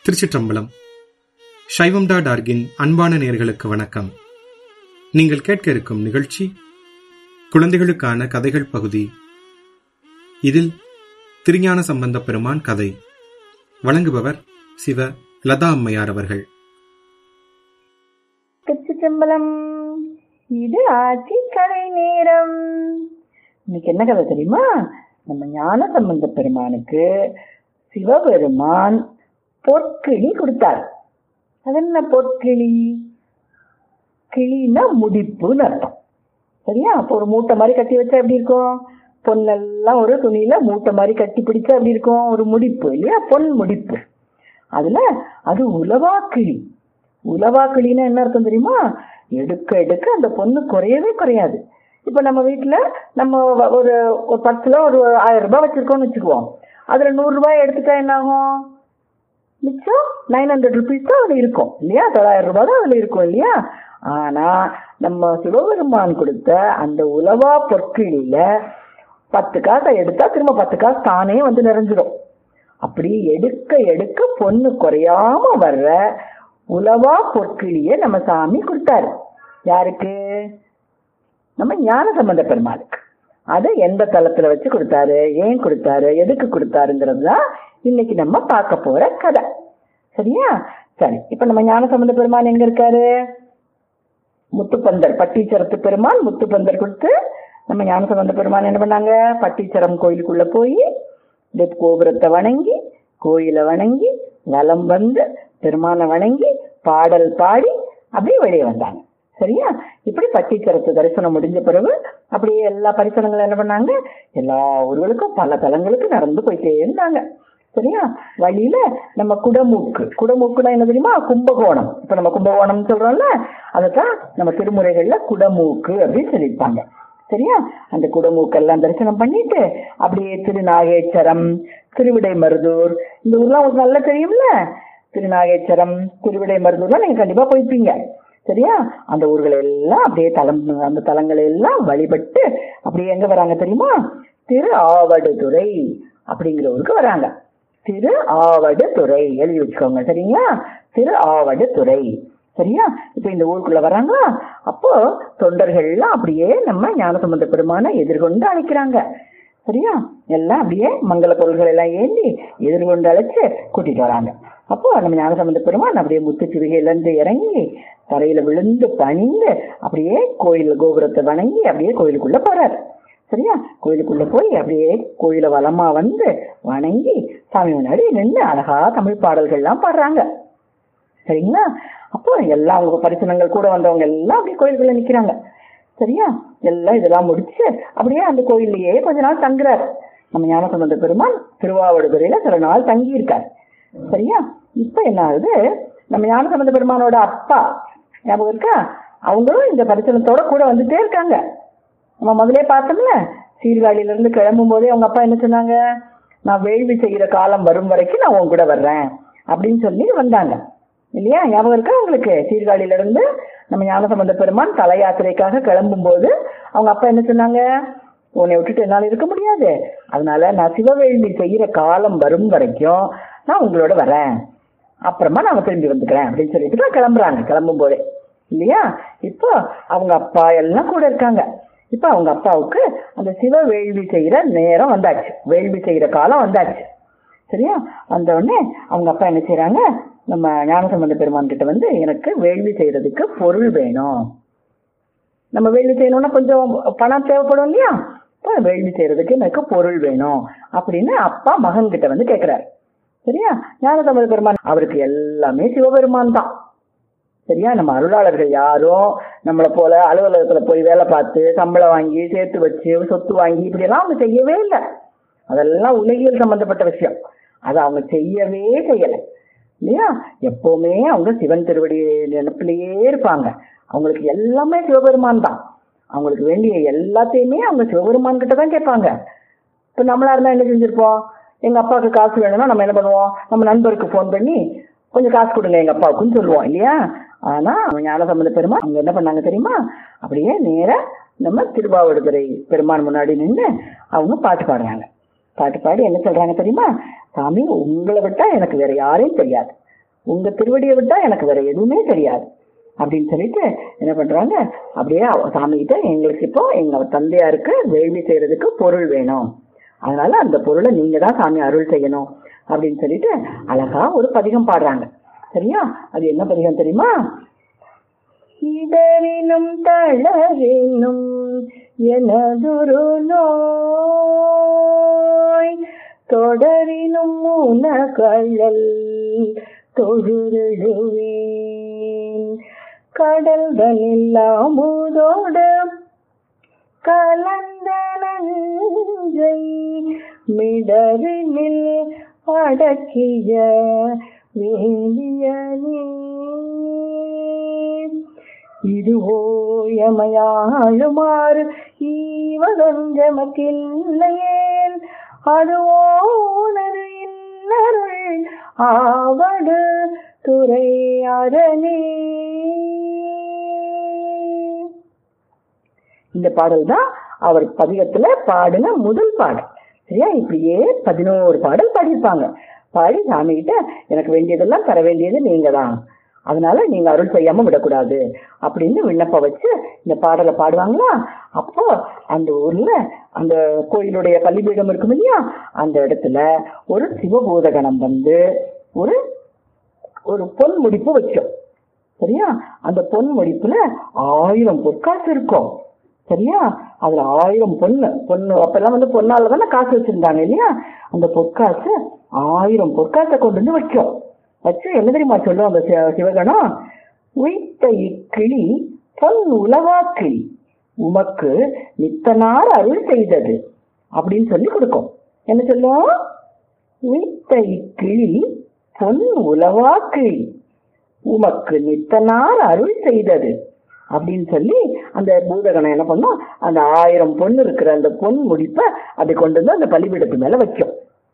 திருச்சிற்றம்பலம் சைவம் டாட் ஆர்கின் அன்பான நேர்களுக்கு வணக்கம் நீங்கள் கேட்க இருக்கும் நிகழ்ச்சி குழந்தைகளுக்கான கதைகள் பகுதி இதில் திருஞான சம்பந்த பெருமான் கதை வழங்குபவர் சிவ லதா அம்மையார் அவர்கள் திருச்சிற்றம்பலம் இது ஆட்சி கதை நேரம் இன்னைக்கு என்ன கதை தெரியுமா நம்ம ஞான சம்பந்த பெருமானுக்கு சிவபெருமான் பொற்கிளி கொடுத்தார் அது என்ன பொற்கிளி கிளின்னா முடிப்புன்னு அர்த்தம் சரியா அப்போ ஒரு மூட்டை மாதிரி கட்டி வச்சா எப்படி இருக்கும் பொன்னெல்லாம் ஒரு துணியில மூட்டை மாதிரி கட்டி பிடிச்சா எப்படி இருக்கும் ஒரு முடிப்பு இல்லையா பொன் முடிப்பு அதுல அது உலவா கிளி உலவா கிளின்னா என்ன அர்த்தம் தெரியுமா எடுக்க எடுக்க அந்த பொண்ணு குறையவே குறையாது இப்ப நம்ம வீட்டுல நம்ம வ- ஒரு ஒரு பத்துல ஒரு ஆயிரம் ரூபாய் வச்சிருக்கோம்னு வச்சுக்குவோம் அதுல நூறு ரூபாய் எடுத்துட்டா என்ன ஆகும் மிச்சம் நைன் ஹண்ட்ரட் ருபீஸ் தான் அதுல இருக்கும் இல்லையா தொள்ளாயிரம் ரூபாய் தான் அதுல இருக்கும் இல்லையா ஆனா நம்ம சிவபெருமான் கொடுத்த அந்த உலவா பொற்கிளியில பத்து காசை எடுத்தா திரும்ப பத்து காசு தானே வந்து நிறைஞ்சிடும் அப்படி எடுக்க எடுக்க பொண்ணு குறையாம வர்ற உலவா பொற்கிளிய நம்ம சாமி கொடுத்தாரு யாருக்கு நம்ம ஞான சம்பந்த பெருமாளுக்கு அதை எந்த தளத்துல வச்சு கொடுத்தாரு ஏன் கொடுத்தாரு எதுக்கு கொடுத்தாருங்கிறது தான் இன்னைக்கு நம்ம பார்க்க போற கதை சரியா சரி இப்ப நம்ம ஞான சம்பந்த பெருமான் எங்க இருக்காரு முத்துப்பந்தர் பட்டீச்சரத்து பெருமான் முத்துப்பந்தர் கொடுத்து நம்ம ஞானசம்பந்த பெருமான் என்ன பண்ணாங்க பட்டீச்சரம் கோயிலுக்குள்ள போய் இந்த கோபுரத்தை வணங்கி கோயிலை வணங்கி வலம் வந்து பெருமானை வணங்கி பாடல் பாடி அப்படியே வெளியே வந்தாங்க சரியா இப்படி பட்டீச்சரத்து தரிசனம் முடிஞ்ச பிறகு அப்படியே எல்லா பரிசனங்களும் என்ன பண்ணாங்க எல்லா ஊர்களுக்கும் பல தலங்களுக்கு நடந்து போயிட்டே இருந்தாங்க சரியா வழியில நம்ம குடமூக்கு குடமூக்குனா என்ன தெரியுமா கும்பகோணம் இப்ப நம்ம கும்பகோணம் சொல்றோம்ல அதைத்தான் நம்ம திருமுறைகள்ல குடமூக்கு அப்படின்னு சொல்லியிருப்பாங்க சரியா அந்த குடமூக்கெல்லாம் தரிசனம் பண்ணிட்டு அப்படியே திருநாகேஸ்வரம் திருவிடை மருதூர் இந்த ஊர்லாம் உங்களுக்கு நல்லா தெரியும்ல திருநாகேஸ்வரம் திருவிடை மருதூர்லாம் நீங்க கண்டிப்பா போயிருப்பீங்க சரியா அந்த ஊர்களை எல்லாம் அப்படியே தலம் அந்த தலங்களை எல்லாம் வழிபட்டு அப்படியே எங்க வராங்க தெரியுமா திரு ஆவடுதுறை அப்படிங்கிற ஊருக்கு வராங்க திரு ஆவடுதுறை எழுதி வச்சுக்கோங்க சரிங்களா திரு ஆவடுதுறை சரியா இப்ப இந்த ஊருக்குள்ள வராங்களா அப்போ தொண்டர்கள்லாம் அப்படியே நம்ம ஞானசம்பந்த பெருமானை எதிர்கொண்டு அழைக்கிறாங்க சரியா எல்லாம் அப்படியே மங்கள பொருள்கள் எல்லாம் ஏந்தி எதிர்கொண்டு அழைச்சு கூட்டிட்டு வராங்க அப்போ நம்ம ஞானசம்பந்த பெருமான் அப்படியே முத்து சிவிகையில இருந்து இறங்கி தரையில விழுந்து பணிந்து அப்படியே கோயில் கோபுரத்தை வணங்கி அப்படியே கோயிலுக்குள்ள போறாரு சரியா கோயிலுக்குள்ள போய் அப்படியே கோயில வலமா வந்து வணங்கி சாமி முன்னாடி நின்று அழகா தமிழ் பாடல்கள்லாம் பாடுறாங்க சரிங்களா அப்போ எல்லா அவங்க பரிசனங்கள் கூட வந்தவங்க எல்லாம் அப்படியே கோயிலுக்குள்ள நிக்கிறாங்க சரியா எல்லாம் இதெல்லாம் முடிச்சு அப்படியே அந்த கோயில்லையே கொஞ்ச நாள் தங்குறாரு நம்ம ஞானசம்பந்த பெருமான் திருவாவடுதுறையில சில நாள் தங்கி இருக்காரு சரியா இப்ப என்ன ஆகுது நம்ம ஞானசம்பந்த பெருமானோட அப்பா ஞாபகம் இருக்கா அவங்களும் இந்த பரிசனத்தோட கூட வந்துட்டே இருக்காங்க நம்ம முதலே பார்த்தோம்ல சீர்காழியில இருந்து கிளம்பும் போதே அவங்க அப்பா என்ன சொன்னாங்க நான் வேள்வி செய்யற காலம் வரும் வரைக்கும் நான் உன் கூட வர்றேன் அப்படின்னு சொல்லி வந்தாங்க இல்லையா ஞாபகம் இருக்கா உங்களுக்கு சீர்காழியில இருந்து நம்ம ஞானசம்பந்த பெருமான் தல யாத்திரைக்காக கிளம்பும் போது அவங்க அப்பா என்ன சொன்னாங்க உன்னை விட்டுட்டு என்னால இருக்க முடியாது அதனால நான் சிவவேள்வி செய்யற காலம் வரும் வரைக்கும் நான் உங்களோட வரேன் அப்புறமா நாங்க திரும்பி வந்துக்கிறேன் அப்படின்னு சொல்லிட்டு தான் கிளம்புறாங்க கிளம்பும் போதே இல்லையா இப்போ அவங்க அப்பா எல்லாம் கூட இருக்காங்க இப்போ அவங்க அப்பாவுக்கு அந்த சிவ வேள்வி செய்யற நேரம் வந்தாச்சு வேள்வி செய்யற காலம் வந்தாச்சு சரியா வந்த உடனே அவங்க அப்பா என்ன செய்றாங்க நம்ம ஞானசம்பந்த பெருமான் கிட்ட வந்து எனக்கு வேள்வி செய்யறதுக்கு பொருள் வேணும் நம்ம வேள்வி செய்யணும்னா கொஞ்சம் பணம் தேவைப்படும் இல்லையா இப்போ வேள்வி செய்யறதுக்கு எனக்கு பொருள் வேணும் அப்படின்னு அப்பா மகன் கிட்ட வந்து கேக்குறாரு சரியா ஞானசம்பந்த பெருமான் அவருக்கு எல்லாமே சிவபெருமான் தான் சரியா நம்ம அருளாளர்கள் யாரும் நம்மளை போல அலுவலகத்துல போய் வேலை பார்த்து சம்பளம் வாங்கி சேர்த்து வச்சு சொத்து வாங்கி இப்படி எல்லாம் அவங்க செய்யவே இல்லை அதெல்லாம் உலகியல் சம்பந்தப்பட்ட விஷயம் அதை அவங்க செய்யவே செய்யலை இல்லையா எப்பவுமே அவங்க சிவன் திருவடி நினைப்பிலேயே இருப்பாங்க அவங்களுக்கு எல்லாமே சிவபெருமான் தான் அவங்களுக்கு வேண்டிய எல்லாத்தையுமே அவங்க சிவபெருமான் கிட்ட தான் கேட்பாங்க இப்ப நம்மளா இருந்தா என்ன செஞ்சிருப்போம் எங்க அப்பாவுக்கு காசு வேணும்னா நம்ம என்ன பண்ணுவோம் நம்ம நண்பருக்கு ஃபோன் பண்ணி கொஞ்சம் காசு கொடுங்க எங்க அப்பாவுக்குன்னு சொல்லுவோம் இல்லையா ஆனா ஞானசம்பந்த பெருமான் அவங்க என்ன பண்ணாங்க தெரியுமா அப்படியே நேரா நம்ம திருவாவடுதுறை பெருமான் முன்னாடி நின்று அவங்க பாட்டு பாடுறாங்க பாட்டு பாடி என்ன சொல்றாங்க தெரியுமா சாமி உங்களை விட்டா எனக்கு வேற யாரையும் தெரியாது உங்க திருவடியை விட்டா எனக்கு வேற எதுவுமே தெரியாது அப்படின்னு சொல்லிட்டு என்ன பண்றாங்க அப்படியே அவ- சாமி கிட்ட எங்களுக்கு இப்போ எங்க தந்தையாருக்கு வேள்வி செய்யறதுக்கு பொருள் வேணும் அதனால அந்த பொருளை நீங்க தான் சாமி அருள் செய்யணும் அப்படின்னு சொல்லிட்டு அழகா ஒரு பதிகம் பாடுறாங்க சரியா அது என்ன பதிகம் தெரியுமா இடரினும் தளரினும் எனதுரு நோய் தொடரினும் உனகழல் தொழுதுவேன் கடல்தனில் அமுதோடு கலந்த நஞ்சை மிடரினில் அடக்கிய வேண்டியனே இதுவோ எமையாழுமாறு ஈவகஞ்சமக்கில்லையேல் அதுவோ உனது இன்னருள் ஆவடு துறை அரணே இந்த பாடல் தான் அவர் பதிகத்துல பாடின முதல் பாடல் சரியா இப்படியே பதினோரு பாடல் பாடியிருப்பாங்க பாடி சாமி கிட்ட எனக்கு வேண்டியதெல்லாம் தர வேண்டியது நீங்க தான் அதனால நீங்க அருள் செய்யாம விடக்கூடாது அப்படின்னு விண்ணப்பம் வச்சு இந்த பாடலை பாடுவாங்களா அப்போ அந்த ஊர்ல அந்த கோயிலுடைய பள்ளிபீடம் இருக்கும் இல்லையா அந்த இடத்துல ஒரு சிவபூதகணம் வந்து ஒரு ஒரு பொன் முடிப்பு வச்சோம் சரியா அந்த பொன் முடிப்புல ஆயிரம் பொற்காசு இருக்கும் சரியா அதுல ஆயிரம் பொண்ணு பொண்ணு அப்பெல்லாம் வந்து பொன்னால தானே காசு வச்சிருந்தாங்க இல்லையா அந்த பொற்காசு ஆயிரம் பொற்காசை கொண்டு வந்து வைக்கும் வச்சு என்ன தெரியுமா சொல்லும் அந்த சி- சிவகணம் உயித்த இக்கிளி பொன் உலவா கிளி உமக்கு நித்தனார் அருள் செய்தது அப்படின்னு சொல்லி கொடுக்கும் என்ன சொல்லும் உயித்த இக்கிளி பொன் உலவா கிளி உமக்கு நித்தனார் அருள் செய்தது அப்படின்னு சொல்லி அந்த பூதகணம் என்ன பண்ணும் அந்த ஆயிரம் பொண்ணு இருக்கிற அந்த பொன் முடிப்பை அதை கொண்டு வந்து அந்த பலிபீடத்து மேல வைக்கும்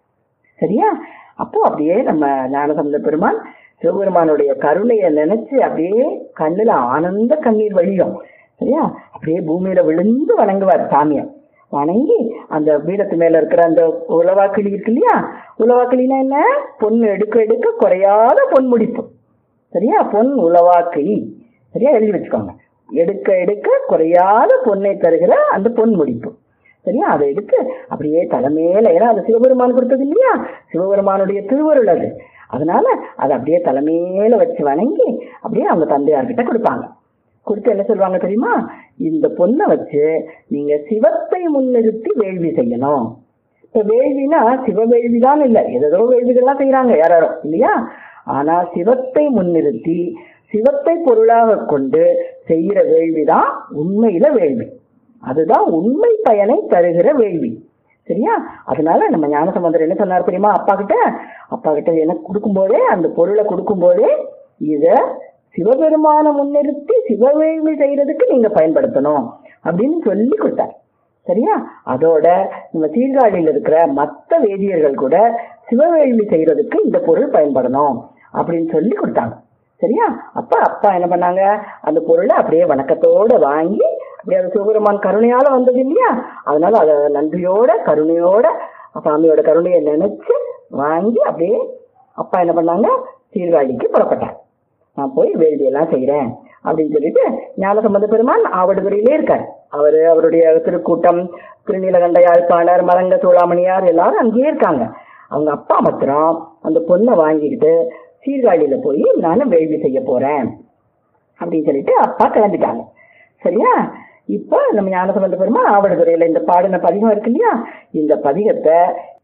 சரியா அப்போ அப்படியே நம்ம ஞானசம்பந்த பெருமான் சிவபெருமானுடைய கருணையை நினைச்சு அப்படியே கண்ணுல ஆனந்த கண்ணீர் வழியும் சரியா அப்படியே பூமியில விழுந்து வணங்குவார் சாமியை வணங்கி அந்த பீடத்து மேல இருக்கிற அந்த உலவாக்கிளி இருக்கு இல்லையா உலவாக்கிளினா என்ன பொண்ணு எடுக்க எடுக்க குறையாத பொன் முடிப்பு சரியா பொன் உலவாக்கிளி சரியா எழுதி வச்சுக்கோங்க எடுக்க எடுக்க குறையாத பொன்னை தருகிற அந்த பொன் முடிப்பு சரியா அதை எடுத்து அப்படியே தலைமையில ஏன்னா அது சிவபெருமான் கொடுத்தது இல்லையா சிவபெருமானுடைய திருவருள் அது அதனால அதை அப்படியே தலைமையில வச்சு வணங்கி அப்படியே அவங்க தந்தையார்கிட்ட கொடுப்பாங்க கொடுத்து என்ன சொல்லுவாங்க தெரியுமா இந்த பொண்ணை வச்சு நீங்க சிவத்தை முன்னிறுத்தி வேள்வி செய்யணும் இப்ப வேள்வினா சிவ வேள்விதான் இல்ல ஏதோ வேள்விகள்லாம் செய்யறாங்க யாரோ இல்லையா ஆனா சிவத்தை முன்னிறுத்தி சிவத்தை பொருளாக கொண்டு செய்யற வேள்விதான் உண்மையில வேள்வி அதுதான் உண்மை பயனை தருகிற வேள்வி சரியா அதனால நம்ம ஞானசம்பந்தர் என்ன சொன்னார் தெரியுமா அப்பா கிட்ட அப்பா கிட்ட எனக்கு கொடுக்கும்போதே அந்த பொருளை கொடுக்கும்போதே இத சிவபெருமான முன்னிறுத்தி சிவவேள்வி செய்யறதுக்கு நீங்க பயன்படுத்தணும் அப்படின்னு சொல்லி கொடுத்தார் சரியா அதோட நம்ம சீர்காழியில் இருக்கிற மற்ற வேதியர்கள் கூட சிவவேள்வி செய்யறதுக்கு இந்த பொருள் பயன்படணும் அப்படின்னு சொல்லி கொடுத்தாங்க சரியா அப்ப அப்பா என்ன பண்ணாங்க அந்த பொருளை அப்படியே வணக்கத்தோட வாங்கி அப்படியே அது சிவபெருமான் கருணையால வந்தது இல்லையா அதனால அத நன்றியோட கருணையோட சாமியோட கருணையை நினைச்சு வாங்கி அப்படியே அப்பா என்ன பண்ணாங்க சீர்காழிக்கு புறப்பட்டார் நான் போய் வேள்வியெல்லாம் செய்யறேன் அப்படின்னு சொல்லிட்டு ஞானசம்பந்த பெருமான் ஆவடுதுறையிலே இருக்கார் அவரு அவருடைய திருக்கூட்டம் திருநீலகண்ட யாழ்ப்பாணர் மரங்க சூளாமணியார் எல்லாரும் அங்கேயே இருக்காங்க அவங்க அப்பா மாத்திரம் அந்த பொண்ணை வாங்கிக்கிட்டு சீர்காழியில போய் நானும் வேள்வி செய்ய போறேன் அப்படின்னு சொல்லிட்டு அப்பா கிளம்பிட்டாங்க சரியா இப்ப நம்ம ஞானசம்பந்த பெருமான் ஆவடுதுறையில இந்த பாடின பதிகம் இருக்கு இல்லையா இந்த பதிகத்தை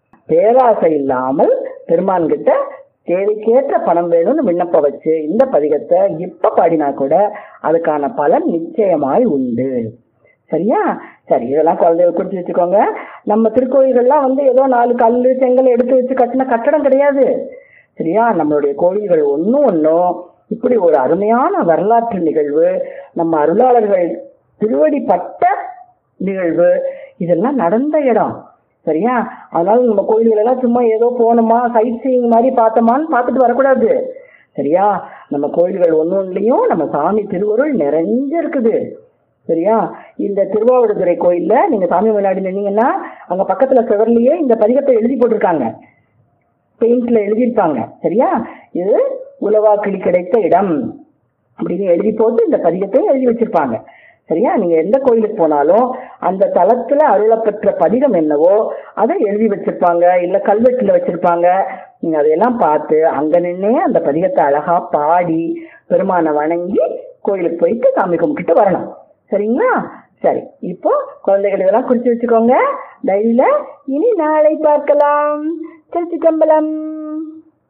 பேராசை இல்லாமல் பெருமான் கிட்ட தேவைக்கேற்ற பணம் வேணும்னு விண்ணப்பம் வச்சு இந்த பதிகத்தை இப்ப பாடினா கூட அதுக்கான பலன் நிச்சயமாய் உண்டு சரியா சரி இதெல்லாம் குழந்தைகள் குறிச்சு வச்சுக்கோங்க நம்ம திருக்கோயில்கள்லாம் வந்து ஏதோ நாலு கல்லு செங்கல் எடுத்து வச்சு கட்டின கட்டடம் கிடையாது சரியா நம்மளுடைய கோயில்கள் ஒன்றும் ஒன்றும் இப்படி ஒரு அருமையான வரலாற்று நிகழ்வு நம்ம அருளாளர்கள் திருவடிப்பட்ட நிகழ்வு இதெல்லாம் நடந்த இடம் சரியா அதனால நம்ம கோயில்கள் எல்லாம் சும்மா ஏதோ போனோமா சைட் சீயிங் மாதிரி பார்த்தோமான்னு பார்த்துட்டு வரக்கூடாது சரியா நம்ம கோயில்கள் ஒன்று ஒன்றுலையும் நம்ம சாமி திருவருள் நிறைஞ்சிருக்குது சரியா இந்த திருவாவடுதுறை கோயில்ல நீங்க சாமி முன்னாடி நின்னீங்கன்னா அங்க பக்கத்துல சுவர்லயே இந்த பதிகத்தை எழுதி போட்டிருக்காங்க பெயிண்ட்ல எழுதியிருப்பாங்க சரியா இது உலவா கிளி கிடைத்த இடம் அப்படின்னு எழுதி போட்டு இந்த பதிகத்தையும் எழுதி வச்சிருப்பாங்க சரியா நீங்க எந்த கோயிலுக்கு போனாலும் அந்த தலத்துல அருளப்பெற்ற பதிகம் என்னவோ அதை எழுதி வச்சிருப்பாங்க இல்ல கல்வெட்டுல வச்சிருப்பாங்க நீங்க அதையெல்லாம் பார்த்து அங்க நின்னே அந்த பதிகத்தை அழகா பாடி பெருமானை வணங்கி கோயிலுக்கு போயிட்டு சாமி கும்பிட்டுட்டு வரணும் சரிங்களா சரி இப்போ குழந்தைகள் இதெல்லாம் குறிச்சு வச்சுக்கோங்க டைரியில இனி நாளை பார்க்கலாம் திருச்சி கம்பலம்